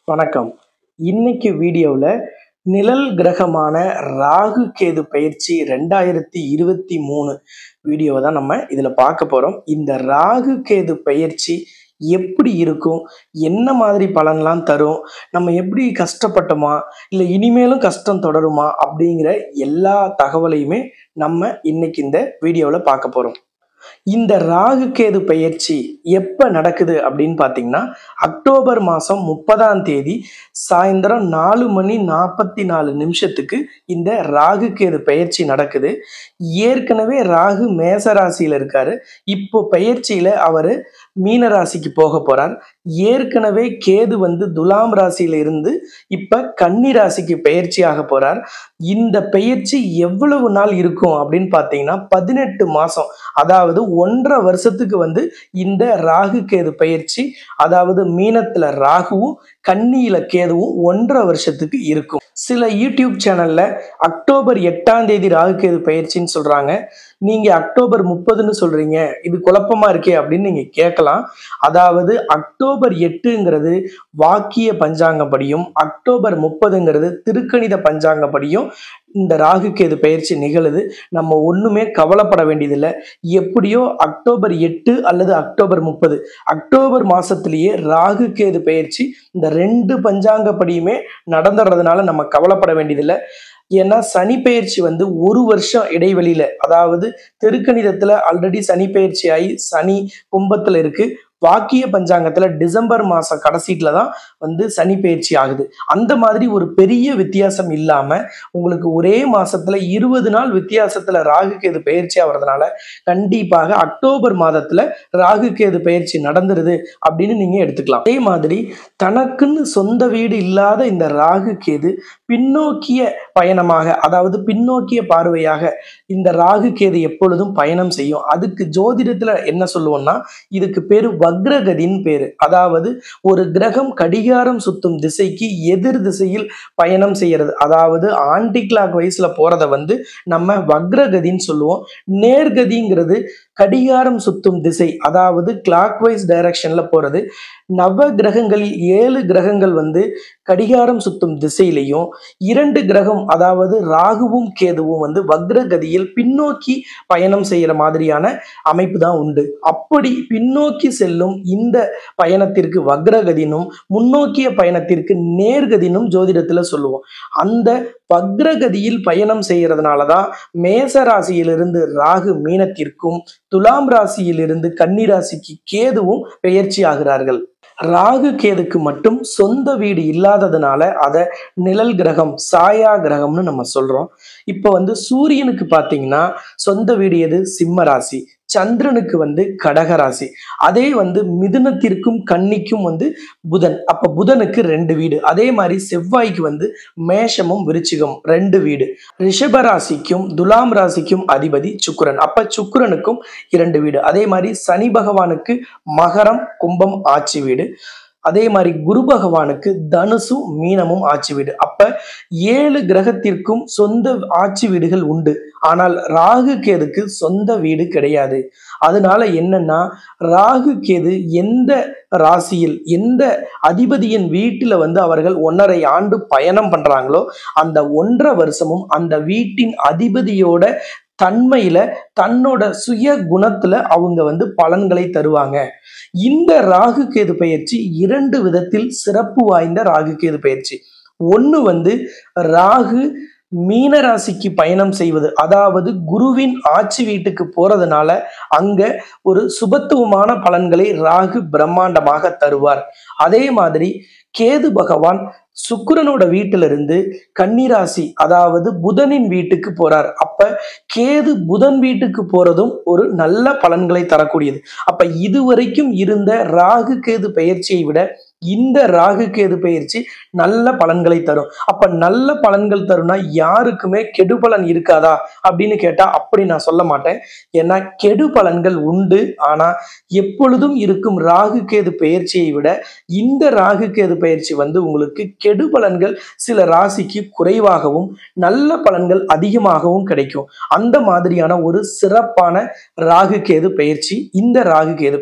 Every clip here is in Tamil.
வணக்கம் இன்னைக்கு வீடியோவில் நிழல் கிரகமான ராகு கேது பயிற்சி ரெண்டாயிரத்தி இருபத்தி மூணு வீடியோவை தான் நம்ம இதில் பார்க்க போகிறோம் இந்த ராகு கேது பயிற்சி எப்படி இருக்கும் என்ன மாதிரி பலன்லாம் தரும் நம்ம எப்படி கஷ்டப்பட்டோமா இல்லை இனிமேலும் கஷ்டம் தொடருமா அப்படிங்கிற எல்லா தகவலையுமே நம்ம இன்னைக்கு இந்த வீடியோவில் பார்க்க போகிறோம் இந்த ராகு கேது பயிற்சி எப்போ நடக்குது அப்படின்னு பார்த்தீங்கன்னா அக்டோபர் மாதம் முப்பதாம் தேதி சாயந்தரம் நாலு மணி நாற்பத்தி நாலு நிமிஷத்துக்கு இந்த ராகு கேது பயிற்சி நடக்குது ஏற்கனவே ராகு மேச ராசியில் இருக்காரு இப்போ பயிற்சியில் அவர் மீன ராசிக்கு போக போறார் ஏற்கனவே கேது வந்து துலாம் ராசியில இருந்து இப்ப கன்னி ராசிக்கு பயிற்சி ஆக போறார் இந்த பயிற்சி எவ்வளவு நாள் இருக்கும் அப்படின்னு பார்த்தீங்கன்னா பதினெட்டு மாசம் அதாவது ஒன்றரை வருஷத்துக்கு வந்து இந்த ராகு கேது பயிற்சி அதாவது மீனத்துல ராகுவும் கன்னியில கேதுவும் ஒன்றரை வருஷத்துக்கு இருக்கும் சில யூடியூப் சேனல்ல அக்டோபர் எட்டாம் தேதி ராகு கேது பயிற்சின்னு சொல்றாங்க நீங்க அக்டோபர் முப்பதுன்னு சொல்றீங்க இது குழப்பமா இருக்கே அப்படின்னு நீங்க கேட்கலாம் அதாவது அக்டோபர் எட்டுங்கிறது வாக்கிய பஞ்சாங்கப்படியும் அக்டோபர் முப்பதுங்கிறது திருக்கணித பஞ்சாங்கப்படியும் இந்த ராகு கேது பயிற்சி நிகழுது நம்ம ஒண்ணுமே கவலைப்பட வேண்டியதில்லை எப்படியோ அக்டோபர் எட்டு அல்லது அக்டோபர் முப்பது அக்டோபர் மாசத்திலேயே ராகு கேது பயிற்சி இந்த ரெண்டு பஞ்சாங்கப்படியுமே நடந்துடுறதுனால நம்ம கவலைப்பட வேண்டியதில்லை ஏன்னா சனி பயிற்சி வந்து ஒரு வருஷம் இடைவெளியில அதாவது தெருக்கணிதத்துல ஆல்ரெடி சனி பயிற்சி ஆகி சனி கும்பத்துல இருக்கு வாக்கிய பஞ்சாங்கத்துல டிசம்பர் மாசம் கடைசீட்ல தான் வந்து சனி பயிற்சி ஆகுது அந்த மாதிரி ஒரு பெரிய வித்தியாசம் இல்லாம உங்களுக்கு ஒரே மாசத்துல இருபது நாள் வித்தியாசத்துல ராகு கேது பயிற்சி ஆகிறதுனால கண்டிப்பாக அக்டோபர் மாதத்துல ராகு கேது பயிற்சி நடந்துருது அப்படின்னு நீங்க எடுத்துக்கலாம் அதே மாதிரி தனக்குன்னு சொந்த வீடு இல்லாத இந்த ராகு கேது பின்னோக்கிய பயணமாக அதாவது பின்னோக்கிய பார்வையாக இந்த ராகு கேது எப்பொழுதும் பயணம் செய்யும் அதுக்கு ஜோதிடத்துல என்ன சொல்லுவோம்னா இதுக்கு பேரு வக்ரகதின்னு பேரு அதாவது ஒரு கிரகம் கடிகாரம் சுத்தும் திசைக்கு எதிர் திசையில் பயணம் செய்யறது அதாவது ஆன்டி கிளாக் வைஸ்ல போறத வந்து நம்ம வக்ரகதின்னு சொல்லுவோம் நேர்கதிங்கிறது கடிகாரம் சுத்தும் திசை அதாவது கிளாக் வைஸ் டைரக்ஷன்ல போறது நவ கிரகங்களில் ஏழு கிரகங்கள் வந்து கடிகாரம் சுத்தும் திசையிலையும் இரண்டு கிரகம் அதாவது ராகுவும் கேதுவும் வந்து வக்ரகதியில் பின்னோக்கி பயணம் செய்யற மாதிரியான அமைப்பு தான் உண்டு அப்படி பின்னோக்கி செல்லும் இந்த பயணத்திற்கு வக்ரகதினும் முன்னோக்கிய பயணத்திற்கு நேர்கதினும் ஜோதிடத்துல சொல்லுவோம் அந்த வக்ரகதியில் பயணம் செய்யறதுனால தான் மேச ராசியிலிருந்து ராகு மீனத்திற்கும் துலாம் ராசியிலிருந்து கன்னி ராசிக்கு கேதுவும் பெயர்ச்சி ஆகிறார்கள் ராகு கேதுக்கு மட்டும் சொந்த வீடு இல்லாததுனால அதை நிழல் கிரகம் சாயா கிரகம்னு நம்ம சொல்றோம் இப்போ வந்து சூரியனுக்கு பார்த்தீங்கன்னா சொந்த வீடு எது சிம்ம ராசி சந்திரனுக்கு வந்து கடக ராசி அதே வந்து மிதுனத்திற்கும் கன்னிக்கும் வந்து புதன் அப்ப புதனுக்கு ரெண்டு வீடு அதே மாதிரி செவ்வாய்க்கு வந்து மேஷமும் விருச்சிகம் ரெண்டு வீடு ரிஷப ராசிக்கும் துலாம் ராசிக்கும் அதிபதி சுக்கிரன் அப்ப சுக்கிரனுக்கும் இரண்டு வீடு அதே மாதிரி சனி பகவானுக்கு மகரம் கும்பம் ஆட்சி வீடு அதே மாதிரி குரு பகவானுக்கு தனுசும் மீனமும் ஆட்சி வீடு அப்ப ஏழு கிரகத்திற்கும் சொந்த ஆட்சி வீடுகள் உண்டு ஆனால் ராகு கேதுக்கு சொந்த வீடு கிடையாது அதனால என்னன்னா ராகு கேது எந்த ராசியில் எந்த அதிபதியின் வீட்டில் வந்து அவர்கள் ஒன்றரை ஆண்டு பயணம் பண்றாங்களோ அந்த ஒன்றரை வருஷமும் அந்த வீட்டின் அதிபதியோட தன்மையில தன்னோட சுய குணத்துல அவங்க வந்து பலன்களை தருவாங்க இந்த ராகு கேது பயிற்சி இரண்டு விதத்தில் சிறப்பு வாய்ந்த ராகு கேது பயிற்சி ஒன்று வந்து ராகு மீன ராசிக்கு பயணம் செய்வது அதாவது குருவின் ஆட்சி வீட்டுக்கு போறதுனால அங்க ஒரு சுபத்துவமான பலன்களை ராகு பிரம்மாண்டமாக தருவார் அதே மாதிரி கேது பகவான் சுக்கிரனோட வீட்டிலிருந்து கன்னிராசி அதாவது புதனின் வீட்டுக்கு போறார் அப்ப கேது புதன் வீட்டுக்கு போறதும் ஒரு நல்ல பலன்களை தரக்கூடியது அப்ப இதுவரைக்கும் இருந்த ராகு கேது பயிற்சியை விட இந்த ராகு கேது பயிற்சி நல்ல பலன்களை தரும் அப்ப நல்ல பலன்கள் தரும்னா யாருக்குமே கெடு பலன் இருக்காதா அப்படின்னு கேட்டா அப்படி நான் சொல்ல மாட்டேன் ஏன்னா கெடு பலன்கள் உண்டு ஆனா எப்பொழுதும் இருக்கும் ராகு கேது பயிற்சியை விட இந்த ராகு கேது பயிற்சி வந்து உங்களுக்கு கெடு பலன்கள் சில ராசிக்கு குறைவாகவும் நல்ல பலன்கள் அதிகமாகவும் கிடைக்கும் அந்த மாதிரியான ஒரு சிறப்பான ராகு கேது பயிற்சி இந்த ராகு கேது பயிற்சி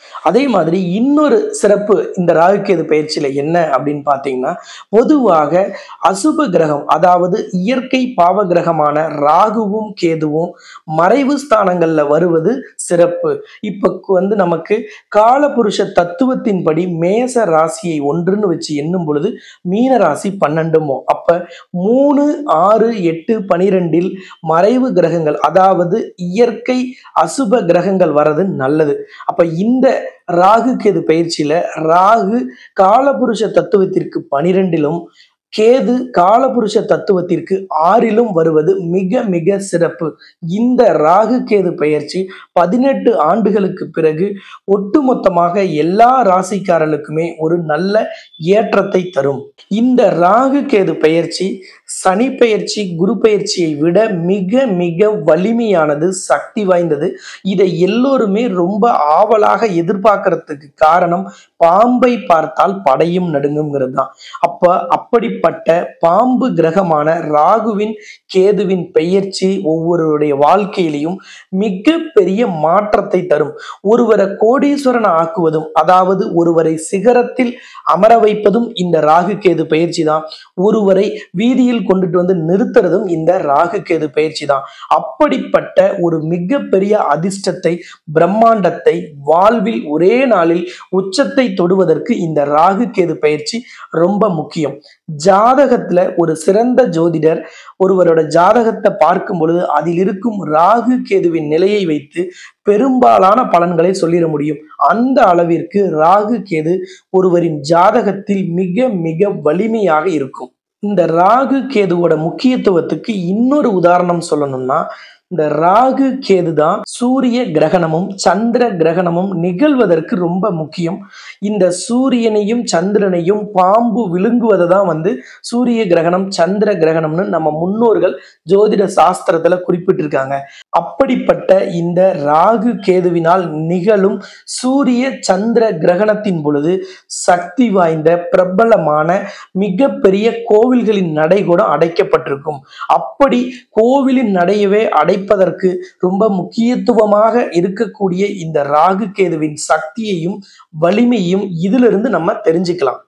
அதே மாதிரி இன்னொரு சிறப்பு இந்த ராகுகேது பயிற்சியில என்ன அப்படின்னு பார்த்தீங்கன்னா பொதுவாக அசுப கிரகம் அதாவது இயற்கை பாவ கிரகமான ராகுவும் கேதுவும் மறைவு ஸ்தானங்கள்ல வருவது சிறப்பு இப்ப வந்து நமக்கு காலபுருஷ தத்துவத்தின்படி மேச ராசியை ஒன்றுன்னு வச்சு எண்ணும் பொழுது மீன ராசி பன்னெண்டுமோ அப்ப மூணு ஆறு எட்டு பனிரெண்டில் மறைவு கிரகங்கள் அதாவது இயற்கை அசுப கிரகங்கள் வர்றது நல்லது அப்ப இந்த ராகு கேது பயிற்சியில ராகு காலபுருஷ தத்துவத்திற்கு பனிரெண்டிலும் கேது காலபுருஷ தத்துவத்திற்கு ஆறிலும் வருவது மிக மிக சிறப்பு இந்த ராகு கேது பயிற்சி பதினெட்டு ஆண்டுகளுக்கு பிறகு ஒட்டுமொத்தமாக எல்லா ராசிக்காரர்களுக்குமே ஒரு நல்ல ஏற்றத்தை தரும் இந்த ராகு கேது பயிற்சி சனி பயிற்சி குரு பயிற்சியை விட மிக மிக வலிமையானது சக்தி வாய்ந்தது இதை எல்லோருமே ரொம்ப ஆவலாக எதிர்பார்க்கறதுக்கு காரணம் பாம்பை பார்த்தால் படையும் நடுங்குங்கிறது தான் அப்ப அப்படிப்பட்ட பாம்பு கிரகமான ராகுவின் கேதுவின் பெயர்ச்சி ஒவ்வொருவருடைய வாழ்க்கையிலையும் மிக பெரிய மாற்றத்தை தரும் ஒருவரை கோடீஸ்வரன் ஆக்குவதும் அதாவது ஒருவரை சிகரத்தில் அமர வைப்பதும் இந்த ராகு கேது பயிற்சி தான் ஒருவரை வீதியில் கொண்டுட்டு வந்து நிறுத்துறதும் இந்த ராகு கேது பயிற்சி தான் அப்படிப்பட்ட ஒரு மிகப்பெரிய அதிர்ஷ்டத்தை பிரம்மாண்டத்தை வாழ்வில் ஒரே நாளில் உச்சத்தை தொடுவதற்கு இந்த ராகு கேது பயிற்சி ரொம்ப முக்கியம் ஜாதகத்துல ஒரு சிறந்த ஜோதிடர் ஒருவரோட ஜாதகத்தை பார்க்கும் பொழுது அதில் இருக்கும் ராகு கேதுவின் நிலையை வைத்து பெரும்பாலான பலன்களை சொல்லிட முடியும் அந்த அளவிற்கு ராகு கேது ஒருவரின் ஜாதகத்தில் மிக மிக வலிமையாக இருக்கும் இந்த ராகு கேதுவோட முக்கியத்துவத்துக்கு இன்னொரு உதாரணம் சொல்லணும்னா இந்த ராகு கேது தான் சூரிய கிரகணமும் சந்திர கிரகணமும் நிகழ்வதற்கு ரொம்ப முக்கியம் இந்த சூரியனையும் சந்திரனையும் பாம்பு விழுங்குவதை தான் வந்து சூரிய கிரகணம் சந்திர கிரகணம்னு நம்ம முன்னோர்கள் ஜோதிட சாஸ்திரத்துல குறிப்பிட்டிருக்காங்க அப்படிப்பட்ட இந்த ராகு கேதுவினால் நிகழும் சூரிய சந்திர கிரகணத்தின் பொழுது சக்தி வாய்ந்த பிரபலமான மிகப்பெரிய கோவில்களின் நடை கூட அடைக்கப்பட்டிருக்கும் அப்படி கோவிலின் நடையவே அடைப்பதற்கு ரொம்ப முக்கியத்துவமாக இருக்கக்கூடிய இந்த ராகு கேதுவின் சக்தியையும் வலிமையும் இதிலிருந்து நம்ம தெரிஞ்சுக்கலாம்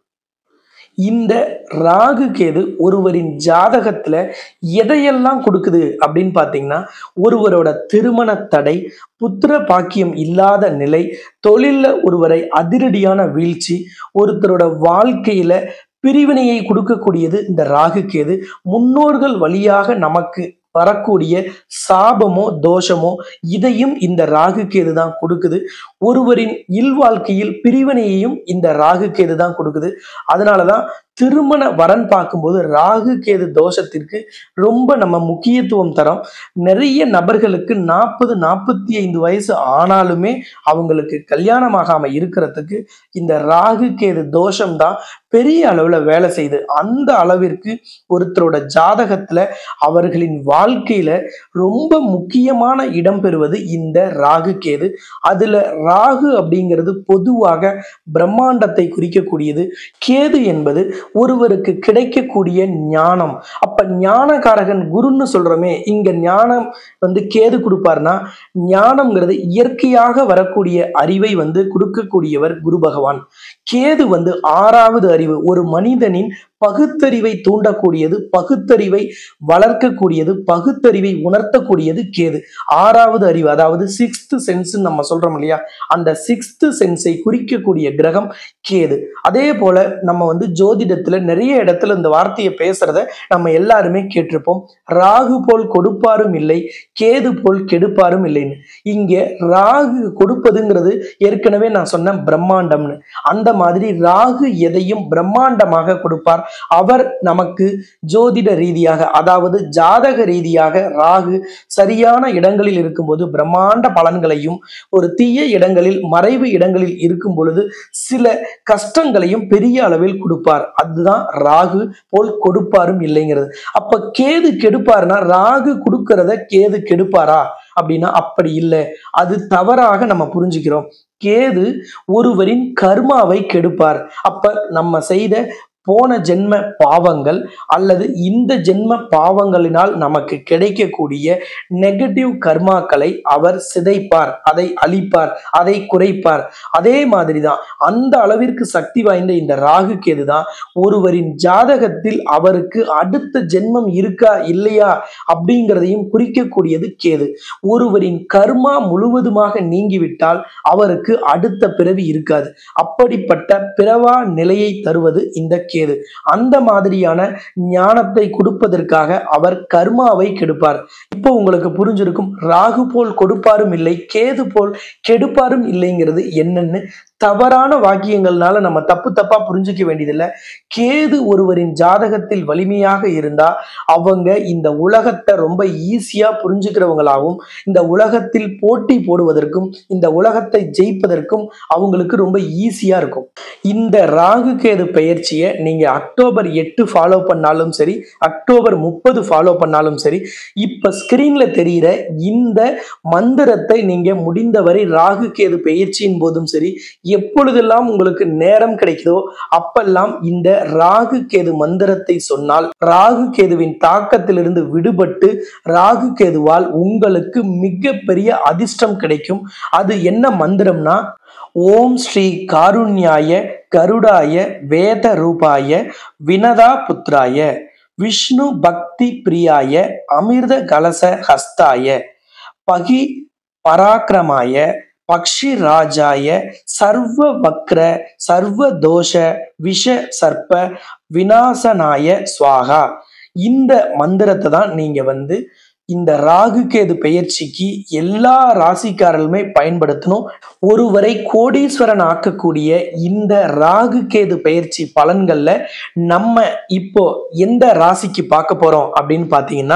இந்த ராகு கேது ஒருவரின் ஜாதகத்துல எதையெல்லாம் கொடுக்குது அப்படின்னு பார்த்தீங்கன்னா ஒருவரோட திருமண தடை புத்திர பாக்கியம் இல்லாத நிலை தொழில்ல ஒருவரை அதிரடியான வீழ்ச்சி ஒருத்தரோட வாழ்க்கையில பிரிவினையை கொடுக்கக்கூடியது இந்த ராகு கேது முன்னோர்கள் வழியாக நமக்கு வரக்கூடிய சாபமோ தோஷமோ இதையும் இந்த ராகு கேது தான் கொடுக்குது ஒருவரின் இல்வாழ்க்கையில் பிரிவினையையும் இந்த ராகு கேது தான் கொடுக்குது அதனாலதான் திருமண வரன் பார்க்கும்போது ராகு கேது தோஷத்திற்கு ரொம்ப நம்ம முக்கியத்துவம் தரோம் நிறைய நபர்களுக்கு நாற்பது நாற்பத்தி ஐந்து வயசு ஆனாலுமே அவங்களுக்கு கல்யாணமாகாம இருக்கிறதுக்கு இந்த ராகு கேது தோஷம் தான் பெரிய அளவுல வேலை செய்யுது அந்த அளவிற்கு ஒருத்தரோட ஜாதகத்துல அவர்களின் வாழ்க்கையில ரொம்ப முக்கியமான இடம் பெறுவது இந்த ராகு கேது அதுல ராகு அப்படிங்கிறது பொதுவாக பிரம்மாண்டத்தை குறிக்கக்கூடியது கேது என்பது ஒருவருக்கு கிடைக்கக்கூடிய ஞானம் அப்ப ஞானகாரகன் குருன்னு சொல்றோமே இங்க ஞானம் வந்து கேது கொடுப்பார்னா ஞானம்ங்கிறது இயற்கையாக வரக்கூடிய அறிவை வந்து கொடுக்கக்கூடியவர் குரு பகவான் கேது வந்து ஆறாவது அறிவு ஒரு மனிதனின் பகுத்தறிவை தூண்டக்கூடியது பகுத்தறிவை வளர்க்கக்கூடியது பகுத்தறிவை உணர்த்தக்கூடியது கேது ஆறாவது அறிவு அதாவது சிக்ஸ்த் சென்ஸ் நம்ம சொல்றோம் இல்லையா அந்த சிக்ஸ்த் சென்ஸை குறிக்கக்கூடிய கிரகம் கேது அதே போல நம்ம வந்து ஜோதிடத்துல நிறைய இடத்துல இந்த வார்த்தையை பேசுறத நம்ம எல்லாருமே கேட்டிருப்போம் ராகு போல் கொடுப்பாரும் இல்லை கேது போல் கெடுப்பாரும் இல்லைன்னு இங்க ராகு கொடுப்பதுங்கிறது ஏற்கனவே நான் சொன்ன பிரம்மாண்டம்னு அந்த மாதிரி ராகு எதையும் பிரம்மாண்டமாக கொடுப்பார் அவர் நமக்கு ஜோதிட ரீதியாக அதாவது ஜாதக ரீதியாக ராகு சரியான இடங்களில் இருக்கும்போது பிரம்மாண்ட பலன்களையும் ஒரு தீய இடங்களில் மறைவு இடங்களில் இருக்கும் பொழுது சில கஷ்டங்களையும் பெரிய அளவில் கொடுப்பார் அதுதான் ராகு போல் கொடுப்பாரும் இல்லைங்கிறது அப்ப கேது கெடுப்பாருன்னா ராகு கொடுக்கறத கேது கெடுப்பாரா அப்படின்னா அப்படி இல்லை அது தவறாக நம்ம புரிஞ்சுக்கிறோம் கேது ஒருவரின் கர்மாவை கெடுப்பார் அப்ப நம்ம செய்த போன ஜென்ம பாவங்கள் அல்லது இந்த ஜென்ம பாவங்களினால் நமக்கு கிடைக்கக்கூடிய நெகட்டிவ் கர்மாக்களை அவர் சிதைப்பார் அதை அழிப்பார் அதை குறைப்பார் அதே மாதிரி தான் அந்த அளவிற்கு சக்தி வாய்ந்த இந்த ராகு கேது தான் ஒருவரின் ஜாதகத்தில் அவருக்கு அடுத்த ஜென்மம் இருக்கா இல்லையா அப்படிங்கிறதையும் குறிக்கக்கூடியது கேது ஒருவரின் கர்மா முழுவதுமாக நீங்கிவிட்டால் அவருக்கு அடுத்த பிறவி இருக்காது அப்படிப்பட்ட பிறவா நிலையை தருவது இந்த கேது அந்த மாதிரியான ஞானத்தை கொடுப்பதற்காக அவர் கர்மாவை கெடுப்பார் இப்போ உங்களுக்கு புரிஞ்சிருக்கும் ராகு போல் கொடுப்பாரும் இல்லை கேது போல் கெடுப்பாரும் இல்லைங்கிறது என்னன்னு தவறான வாக்கியங்கள்னால நம்ம தப்பு தப்பா புரிஞ்சுக்க வேண்டியதில்லை கேது ஒருவரின் ஜாதகத்தில் வலிமையாக இருந்தா அவங்க இந்த உலகத்தை ரொம்ப ஈஸியா புரிஞ்சுக்கிறவங்களாகவும் இந்த உலகத்தில் போட்டி போடுவதற்கும் இந்த உலகத்தை ஜெயிப்பதற்கும் அவங்களுக்கு ரொம்ப ஈஸியா இருக்கும் இந்த ராகு கேது பெயர்ச்சியை நீங்க அக்டோபர் எட்டு ஃபாலோ பண்ணாலும் சரி அக்டோபர் முப்பது ஃபாலோ பண்ணாலும் சரி இப்ப ஸ்கிரீன்ல தெரிகிற இந்த மந்திரத்தை நீங்க முடிந்தவரை ராகு கேது பெயர்ச்சியின் போதும் சரி எப்பொழுதெல்லாம் உங்களுக்கு நேரம் கிடைக்குதோ அப்பெல்லாம் இந்த ராகு கேது மந்திரத்தை சொன்னால் ராகு கேதுவின் தாக்கத்திலிருந்து விடுபட்டு ராகு கேதுவால் உங்களுக்கு மிகப்பெரிய அதிர்ஷ்டம் கிடைக்கும் அது என்ன மந்திரம்னா ஓம் ஸ்ரீ காருண்யாய கருடாய வேத ரூபாய வினதா புத்ராய விஷ்ணு பக்தி பிரியாய அமிர்த கலச ஹஸ்தாய பகி பராக்கிரமாய பக்ஷி ராஜாய சர்வ வக்ர சர்வ தோஷ விஷ சர்ப்ப விநாசனாய ஸ்வாகா இந்த மந்திரத்தை தான் நீங்க வந்து இந்த ராகு கேது பெயர்ச்சிக்கு எல்லா ராசிக்காரர்களுமே பயன்படுத்தணும் ஒருவரை கோடீஸ்வரன் ஆக்கக்கூடிய இந்த ராகு கேது பெயர்ச்சி பலன்கள்ல நம்ம இப்போ எந்த ராசிக்கு பார்க்க போறோம் அப்படின்னு பாத்தீங்கன்னா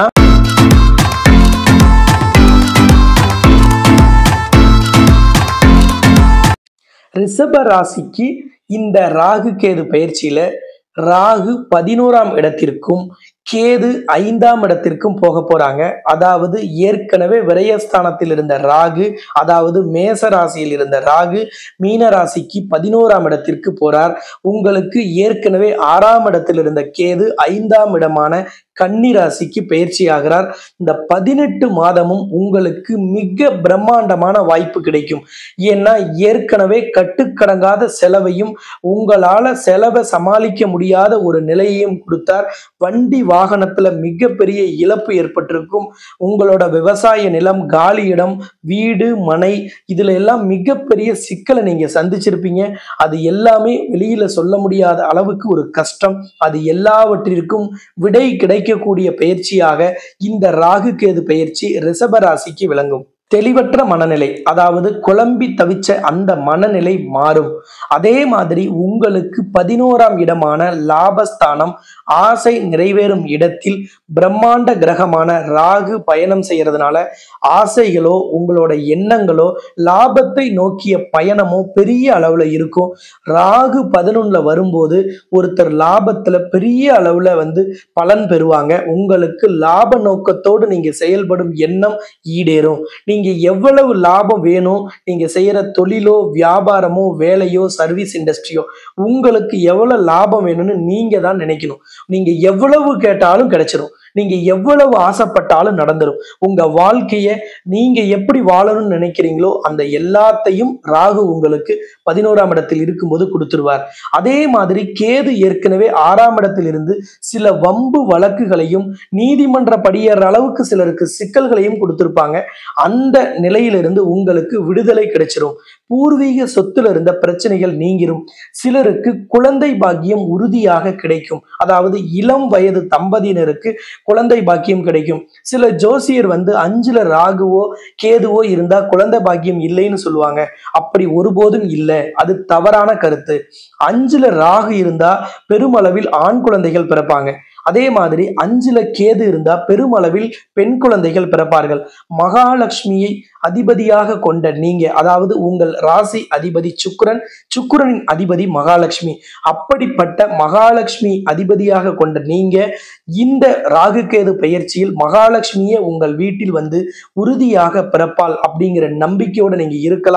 ரிஷப ராசிக்கு இந்த ராகு கேது பயிற்சியில ராகு பதினோராம் இடத்திற்கும் கேது ஐந்தாம் இடத்திற்கும் போக போறாங்க அதாவது ஏற்கனவே விரயஸ்தானத்தில் இருந்த ராகு அதாவது மேச ராசியில் இருந்த ராகு மீன ராசிக்கு பதினோராம் இடத்திற்கு போறார் உங்களுக்கு ஏற்கனவே ஆறாம் இடத்தில் இருந்த கேது ஐந்தாம் இடமான கன்னி ராசிக்கு பயிற்சி ஆகிறார் இந்த பதினெட்டு மாதமும் உங்களுக்கு மிக பிரம்மாண்டமான வாய்ப்பு கிடைக்கும் ஏன்னா ஏற்கனவே கட்டுக்கடங்காத செலவையும் உங்களால செலவை சமாளிக்க முடியாத ஒரு நிலையையும் கொடுத்தார் வண்டி வாகனத்துல மிகப்பெரிய இழப்பு ஏற்பட்டிருக்கும் உங்களோட விவசாய நிலம் காலி இடம் வீடு மனை இதுல எல்லாம் மிகப்பெரிய சிக்கலை நீங்க சந்திச்சிருப்பீங்க அது எல்லாமே வெளியில சொல்ல முடியாத அளவுக்கு ஒரு கஷ்டம் அது எல்லாவற்றிற்கும் விடை கிடைக்கக்கூடிய பயிற்சியாக இந்த ராகு கேது பயிற்சி ரிஷப ராசிக்கு விளங்கும் தெளிவற்ற மனநிலை அதாவது குழம்பி தவிச்ச அந்த மனநிலை மாறும் அதே மாதிரி உங்களுக்கு பதினோராம் இடமான லாபஸ்தானம் ஆசை நிறைவேறும் இடத்தில் பிரம்மாண்ட கிரகமான ராகு பயணம் செய்யறதுனால ஆசைகளோ உங்களோட எண்ணங்களோ லாபத்தை நோக்கிய பயணமோ பெரிய அளவுல இருக்கும் ராகு பதினொன்னுல வரும்போது ஒருத்தர் லாபத்துல பெரிய அளவுல வந்து பலன் பெறுவாங்க உங்களுக்கு லாப நோக்கத்தோடு நீங்க செயல்படும் எண்ணம் ஈடேறும் நீங்க எவ்வளவு லாபம் வேணும் நீங்க செய்யற தொழிலோ வியாபாரமோ வேலையோ சர்வீஸ் இண்டஸ்ட்ரியோ உங்களுக்கு எவ்வளவு லாபம் வேணும்னு நீங்க தான் நினைக்கணும் நீங்க எவ்வளவு கேட்டாலும் கிடைச்சிரும் நீங்க எவ்வளவு ஆசைப்பட்டாலும் நடந்துரும் உங்க வாழ்க்கைய நீங்க எப்படி வாழணும்னு நினைக்கிறீங்களோ அந்த எல்லாத்தையும் ராகு உங்களுக்கு பதினோராம் இடத்தில் இருக்கும்போது கொடுத்துருவார் அதே மாதிரி கேது ஏற்கனவே ஆறாம் இடத்தில் இருந்து சில வம்பு வழக்குகளையும் நீதிமன்ற படியேற அளவுக்கு சிலருக்கு சிக்கல்களையும் கொடுத்திருப்பாங்க அந்த நிலையிலிருந்து உங்களுக்கு விடுதலை கிடைச்சிரும் பூர்வீக சொத்துல இருந்த பிரச்சனைகள் நீங்கிரும் சிலருக்கு குழந்தை பாக்கியம் உறுதியாக கிடைக்கும் அதாவது இளம் வயது தம்பதியினருக்கு குழந்தை பாக்கியம் கிடைக்கும் சில ஜோசியர் வந்து அஞ்சுல ராகுவோ கேதுவோ இருந்தா குழந்தை பாக்கியம் இல்லைன்னு சொல்லுவாங்க அப்படி ஒருபோதும் இல்லை அது தவறான கருத்து அஞ்சுல ராகு இருந்தா பெருமளவில் ஆண் குழந்தைகள் பிறப்பாங்க அதே மாதிரி அஞ்சுல கேது இருந்தா பெருமளவில் பெண் குழந்தைகள் பிறப்பார்கள் மகாலட்சுமியை அதிபதியாக கொண்ட நீங்க அதாவது உங்கள் ராசி அதிபதி சுக்கிரன் சுக்கிரனின் அதிபதி மகாலட்சுமி அப்படிப்பட்ட மகாலட்சுமி அதிபதியாக கொண்ட நீங்க இந்த ராகுகேது பெயர்ச்சியில் மகாலட்சுமியே உங்கள் வீட்டில் வந்து உறுதியாக பிறப்பால் அப்படிங்கிற நம்பிக்கையோட நீங்க இருக்கலாம்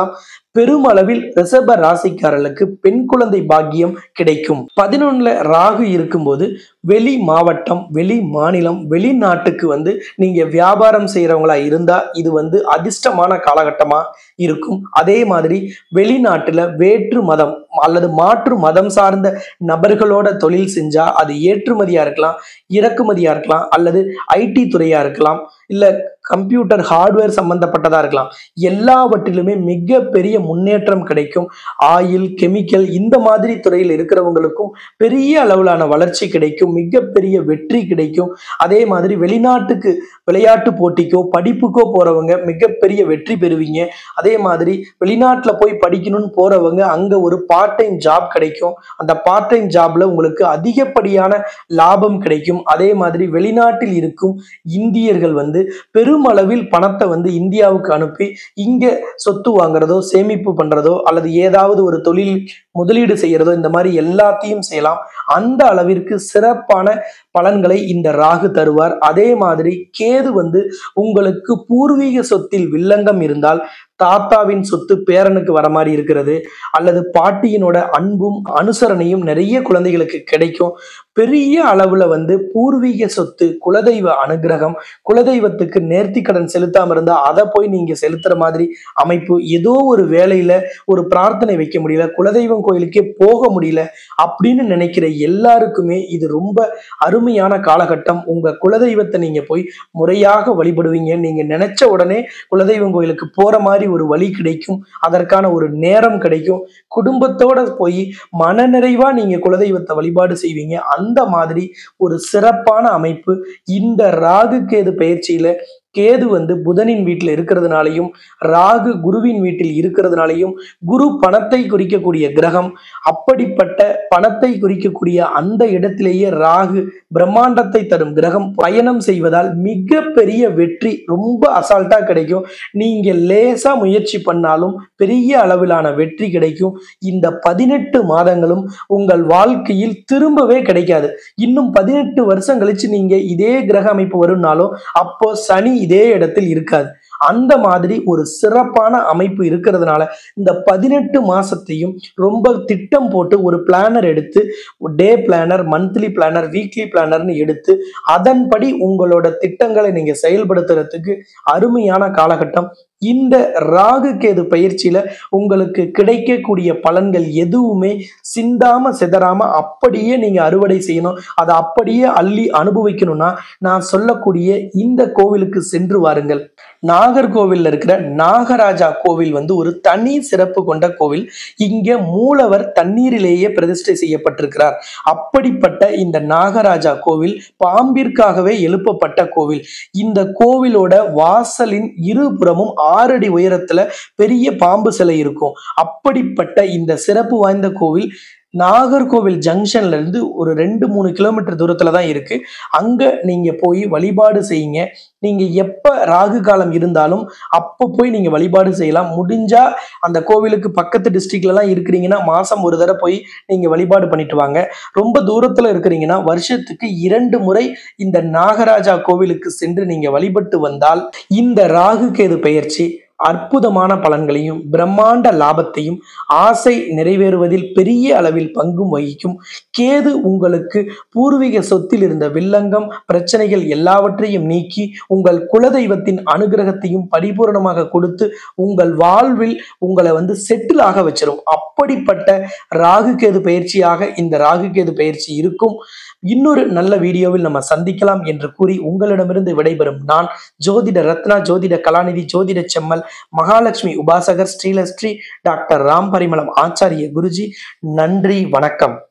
பெருமளவில் ரிஷப ராசிக்காரர்களுக்கு பெண் குழந்தை பாக்கியம் கிடைக்கும் பதினொன்னுல ராகு இருக்கும்போது வெளி மாவட்டம் வெளி மாநிலம் வெளிநாட்டுக்கு வந்து நீங்க வியாபாரம் செய்யறவங்களா இருந்தா இது வந்து அதிர்ஷ்டமான காலகட்டமா இருக்கும் அதே மாதிரி வெளிநாட்டுல வேற்று மதம் அல்லது மாற்று மதம் சார்ந்த நபர்களோட தொழில் செஞ்சா அது ஏற்றுமதியா இருக்கலாம் இறக்குமதியா இருக்கலாம் அல்லது ஐடி துறையா இருக்கலாம் இல்ல கம்ப்யூட்டர் ஹார்ட்வேர் சம்பந்தப்பட்டதா இருக்கலாம் எல்லாவற்றிலுமே மிகப்பெரிய முன்னேற்றம் கிடைக்கும் ஆயில் கெமிக்கல் இந்த மாதிரி துறையில் இருக்கிறவங்களுக்கும் பெரிய அளவிலான வளர்ச்சி கிடைக்கும் மிகப்பெரிய வெற்றி கிடைக்கும் அதே மாதிரி வெளிநாட்டுக்கு விளையாட்டு போட்டிக்கோ படிப்புக்கோ போறவங்க மிகப்பெரிய வெற்றி பெறுவீங்க அதே மாதிரி வெளிநாட்டில் போய் படிக்கணும்னு போறவங்க அங்க ஒரு பார்ட் டைம் ஜாப் கிடைக்கும் அந்த பார்ட் டைம் ஜாப்ல உங்களுக்கு அதிகப்படியான லாபம் கிடைக்கும் அதே மாதிரி வெளிநாட்டில் இருக்கும் இந்தியர்கள் வந்து பெருமளவில் பணத்தை வந்து இந்தியாவுக்கு அனுப்பி இங்க சொத்து வாங்குறதோ சேமிப்பு பண்றதோ அல்லது ஏதாவது ஒரு தொழில் முதலீடு செய்யறதோ இந்த மாதிரி எல்லாத்தையும் செய்யலாம் அந்த அளவிற்கு சிறப்பான பலன்களை இந்த ராகு தருவார் அதே மாதிரி கேது வந்து உங்களுக்கு பூர்வீக சொத்தில் வில்லங்கம் இருந்தால் தாத்தாவின் சொத்து பேரனுக்கு வர மாதிரி இருக்கிறது அல்லது பாட்டியினோட அன்பும் அனுசரணையும் நிறைய குழந்தைகளுக்கு கிடைக்கும் பெரிய அளவுல வந்து பூர்வீக சொத்து குலதெய்வ அனுகிரகம் குலதெய்வத்துக்கு நேர்த்தி கடன் செலுத்தாம இருந்தா அதை போய் நீங்க செலுத்துற மாதிரி அமைப்பு ஏதோ ஒரு வேலையில ஒரு பிரார்த்தனை வைக்க முடியல குலதெய்வம் கோயிலுக்கே போக முடியல அப்படின்னு நினைக்கிற எல்லாருக்குமே இது ரொம்ப அருமையான காலகட்டம் உங்க குலதெய்வத்தை நீங்க போய் முறையாக வழிபடுவீங்க நீங்க நினைச்ச உடனே குலதெய்வம் கோயிலுக்கு போற மாதிரி ஒரு வழி கிடைக்கும் அதற்கான ஒரு நேரம் கிடைக்கும் குடும்பத்தோட போய் மனநிறைவா நீங்க குலதெய்வத்தை வழிபாடு செய்வீங்க அந்த மாதிரி ஒரு சிறப்பான அமைப்பு இந்த ராகு கேது பயிற்சியில கேது வந்து புதனின் வீட்டில் இருக்கிறதுனாலையும் ராகு குருவின் வீட்டில் இருக்கிறதுனாலையும் குரு பணத்தை குறிக்கக்கூடிய கிரகம் அப்படிப்பட்ட பணத்தை குறிக்கக்கூடிய அந்த இடத்திலேயே ராகு பிரம்மாண்டத்தை தரும் கிரகம் பயணம் செய்வதால் மிகப்பெரிய வெற்றி ரொம்ப அசால்ட்டா கிடைக்கும் நீங்க லேசா முயற்சி பண்ணாலும் பெரிய அளவிலான வெற்றி கிடைக்கும் இந்த பதினெட்டு மாதங்களும் உங்கள் வாழ்க்கையில் திரும்பவே கிடைக்காது இன்னும் பதினெட்டு வருஷம் கழிச்சு நீங்க இதே கிரக அமைப்பு வரும்னாலும் அப்போ சனி இதே இடத்தில் இருக்காது அந்த மாதிரி ஒரு சிறப்பான அமைப்பு இருக்கிறதுனால இந்த பதினெட்டு மாசத்தையும் ரொம்ப திட்டம் போட்டு ஒரு பிளானர் எடுத்து day planner monthly planner weekly பிளானர்னு எடுத்து அதன்படி உங்களோட திட்டங்களை நீங்க செயல்படுத்துறதுக்கு அருமையான காலகட்டம் இந்த ராகு கேது பயிற்சியில உங்களுக்கு கிடைக்கக்கூடிய பலன்கள் எதுவுமே சிந்தாம சிதறாம அப்படியே நீங்க அறுவடை செய்யணும் அதை அப்படியே அள்ளி அனுபவிக்கணும்னா நான் சொல்லக்கூடிய இந்த கோவிலுக்கு சென்று வாருங்கள் நாகர்கோவில்ல இருக்கிற நாகராஜா கோவில் வந்து ஒரு தனி சிறப்பு கொண்ட கோவில் இங்க மூலவர் தண்ணீரிலேயே பிரதிஷ்டை செய்யப்பட்டிருக்கிறார் அப்படிப்பட்ட இந்த நாகராஜா கோவில் பாம்பிற்காகவே எழுப்பப்பட்ட கோவில் இந்த கோவிலோட வாசலின் இருபுறமும் ஆறு அடி உயரத்துல பெரிய பாம்பு சிலை இருக்கும் அப்படிப்பட்ட இந்த சிறப்பு வாய்ந்த கோவில் நாகர்கோவில் ஜங்ஷன்ல இருந்து ஒரு ரெண்டு மூணு கிலோமீட்டர் தூரத்துல தான் இருக்கு அங்க நீங்க போய் வழிபாடு செய்யுங்க நீங்க எப்ப ராகு காலம் இருந்தாலும் அப்ப போய் நீங்க வழிபாடு செய்யலாம் முடிஞ்சா அந்த கோவிலுக்கு பக்கத்து டிஸ்ட்ரிக்ட்ல எல்லாம் இருக்கிறீங்கன்னா மாசம் ஒரு தடவை போய் நீங்க வழிபாடு பண்ணிட்டு வாங்க ரொம்ப தூரத்துல இருக்கிறீங்கன்னா வருஷத்துக்கு இரண்டு முறை இந்த நாகராஜா கோவிலுக்கு சென்று நீங்க வழிபட்டு வந்தால் இந்த ராகு கேது பெயர்ச்சி அற்புதமான பலன்களையும் பிரம்மாண்ட லாபத்தையும் ஆசை நிறைவேறுவதில் பெரிய அளவில் பங்கும் வகிக்கும் கேது உங்களுக்கு பூர்வீக சொத்தில் இருந்த வில்லங்கம் பிரச்சனைகள் எல்லாவற்றையும் நீக்கி உங்கள் குலதெய்வத்தின் அனுகிரகத்தையும் பரிபூரணமாக கொடுத்து உங்கள் வாழ்வில் உங்களை வந்து செட்டில் ஆக வச்சிரும் அப்படிப்பட்ட ராகு கேது பயிற்சியாக இந்த ராகு கேது பயிற்சி இருக்கும் இன்னொரு நல்ல வீடியோவில் நம்ம சந்திக்கலாம் என்று கூறி உங்களிடமிருந்து விடைபெறும் நான் ஜோதிட ரத்னா ஜோதிட கலாநிதி ஜோதிட செம்மல் மகாலட்சுமி உபாசகர் ஸ்ரீலஸ்ரீ டாக்டர் ராம் பரிமளம் ஆச்சாரிய குருஜி நன்றி வணக்கம்